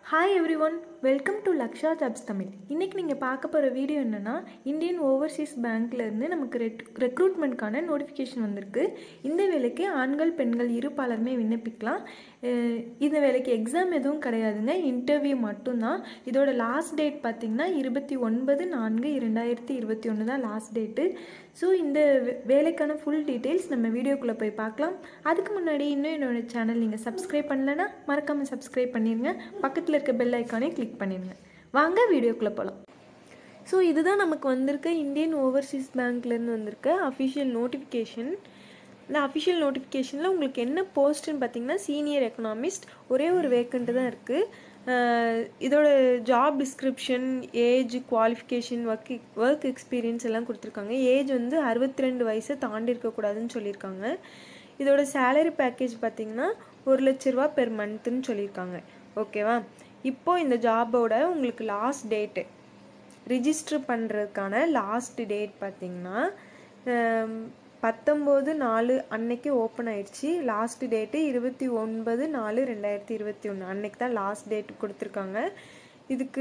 hi everyone welcome to Laksha jobs Tamil இன்றைக்கி நீங்கள் பார்க்க போகிற வீடியோ என்னென்னா இந்தியன் ஓவர்சீஸ் பேங்க்லேருந்து நமக்கு ரெட் ரெக்ரூட்மெண்ட்கான நோட்டிஃபிகேஷன் வந்திருக்கு இந்த வேலைக்கு ஆண்கள் பெண்கள் இரு பாலருமே விண்ணப்பிக்கலாம் அஹ் இந்த வேலைக்கு எக்ஸாம் எதுவும் கிடையாதுங்க இன்டர்வியூ மட்டும்தான் இதோட லாஸ்ட் டேட் பார்த்திங்கன்னா இருபத்தி ஒன்பது நான்கு இரண்டாயிரத்தி இருபத்தி ஒன்று தான் லாஸ்ட் டேட்டு ஸோ இந்த வே- வேலைக்கான ஃபுல் டீட்டெயில்ஸ் நம்ம வீடியோக்குள்ளே போய் பார்க்கலாம் அதுக்கு முன்னாடி இன்னும் என்னோட சேனல் நீங்கள் சப்ஸ்கிரைப் பண்ணலன்னா மறக்காமல் சப்ஸ்கிரைப் பண்ணிடுங்க பக்கத்தில் இருக்க பெல் ஐக்கானே கிளிக் பண்ணிடுங்க வாங்க வீடியோக்குள்ளே போகலாம் ஸோ இதுதான் நமக்கு வந்திருக்க இந்தியன் ஓவர்சீஸ் பேங்க்லேருந்து வந்திருக்க அஃபிஷியல் நோட்டிஃபிகேஷன் இந்த அஃபிஷியல் நோட்டிஃபிகேஷனில் உங்களுக்கு என்ன போஸ்ட்டுன்னு பார்த்தீங்கன்னா சீனியர் எக்கனாமிஸ்ட் ஒரே ஒரு வேக்கண்ட்டு தான் இருக்குது இதோட job description age qualification work work experience எல்லாம் கொடுத்துருக்காங்க ஏஜ் வந்து அறுபத்தி ரெண்டு வயசை தாண்டி இருக்கக்கூடாதுன்னு சொல்லியிருக்காங்க இதோட சேலரி பேக்கேஜ் பார்த்தீங்கன்னா ஒரு லட்ச ரூபா பெர் மந்த்துன்னு சொல்லியிருக்காங்க ஓகேவா இப்போ இந்த ஜாபோட உங்களுக்கு லாஸ்ட் டேட்டு ரிஜிஸ்டர் பண்ணுறதுக்கான லாஸ்ட் டேட் பார்த்தீங்கன்னா பத்தொம்போது நாலு அன்னைக்கு ஓப்பன் ஆயிடுச்சு லாஸ்ட் டேட்டு இருபத்தி ஒன்பது நாலு ரெண்டாயிரத்தி இருபத்தி ஒன்று அன்னைக்கு தான் லாஸ்ட் டேட் கொடுத்துருக்காங்க இதுக்கு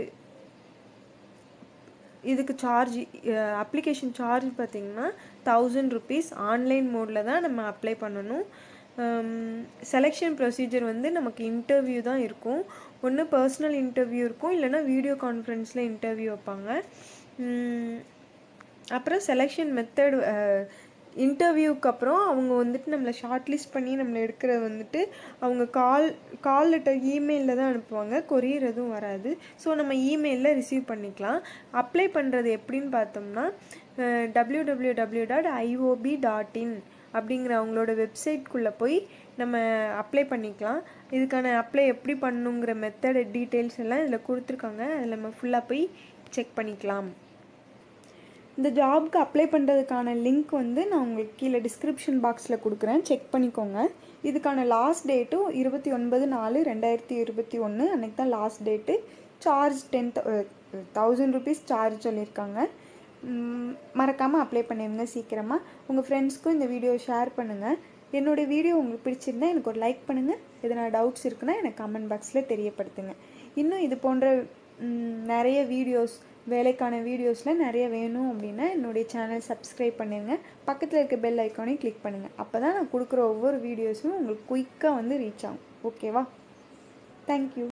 இதுக்கு சார்ஜ் அப்ளிகேஷன் சார்ஜ் பார்த்தீங்கன்னா தௌசண்ட் ருபீஸ் ஆன்லைன் மோடில் தான் நம்ம அப்ளை பண்ணணும் செலெக்ஷன் ப்ரொசீஜர் வந்து நமக்கு இன்டர்வியூ தான் இருக்கும் ஒன்று பர்சனல் இன்டர்வியூ இருக்கும் இல்லைன்னா வீடியோ கான்ஃபரன்ஸில் இன்டர்வியூ வைப்பாங்க உம், அப்புறம் செலெக்ஷன் மெத்தட் இன்டர்வியூக்கு அப்புறம் அவங்க வந்துட்டு நம்மளை ஷார்ட் லிஸ்ட் பண்ணி நம்மளை எடுக்கிறது வந்துட்டு அவங்க கால் கால் லெட்டர் இமெயிலில் தான் அனுப்புவாங்க கொரியர் எதுவும் வராது ஸோ நம்ம இமெயிலில் ரிசீவ் பண்ணிக்கலாம் அப்ளை பண்ணுறது எப்படின்னு பார்த்தோம்னா W W W dot IOP dot in அப்படிங்கிற அவங்களோட வெப்சைட்குள்ளே போய் நம்ம அப்ளை பண்ணிக்கலாம் இதுக்கான அப்ளை எப்படி பண்ணணுங்கிற மெத்தட் டீட்டெயில்ஸ் எல்லாம் இதில் கொடுத்துருக்காங்க அதில் நம்ம ஃபுல்லாக போய் செக் பண்ணிக்கலாம் இந்த ஜாப்க்கு அப்ளை பண்ணுறதுக்கான லிங்க் வந்து நான் உங்களுக்கு கீழே டிஸ்கிரிப்ஷன் பாக்ஸில் கொடுக்குறேன் செக் பண்ணிக்கோங்க இதுக்கான லாஸ்ட் டேட்டும் இருபத்தி ஒன்பது நாலு ரெண்டாயிரத்தி இருபத்தி ஒன்று அன்றைக்கி தான் last date charge ten thousand rupees charge சொல்லியிருக்காங்க மறக்காமல் அப்ளை பண்ணிடுங்க சீக்கிரமாக உங்கள் ஃப்ரெண்ட்ஸ்க்கும் இந்த வீடியோ ஷேர் பண்ணுங்கள் என்னோடய வீடியோ உங்களுக்கு பிடிச்சிருந்தா எனக்கு ஒரு லைக் பண்ணுங்கள் எதனா டவுட்ஸ் இருக்குன்னா எனக்கு கமெண்ட் பாக்ஸில் தெரியப்படுத்துங்க இன்னும் இது போன்ற ம், நிறைய வீடியோஸ் வேலைக்கான வீடியோஸில் நிறைய வேணும் அப்படின்னா என்னுடைய சேனல் சப்ஸ்கிரைப் பண்ணிடுங்க பக்கத்தில் இருக்க பெல் ஐக்கானையும் கிளிக் பண்ணுங்கள் அப்போ தான் நான் கொடுக்குற ஒவ்வொரு வீடியோஸும் உங்களுக்கு குயிக்காக வந்து ரீச் ஆகும் ஓகேவா தேங்க்யூ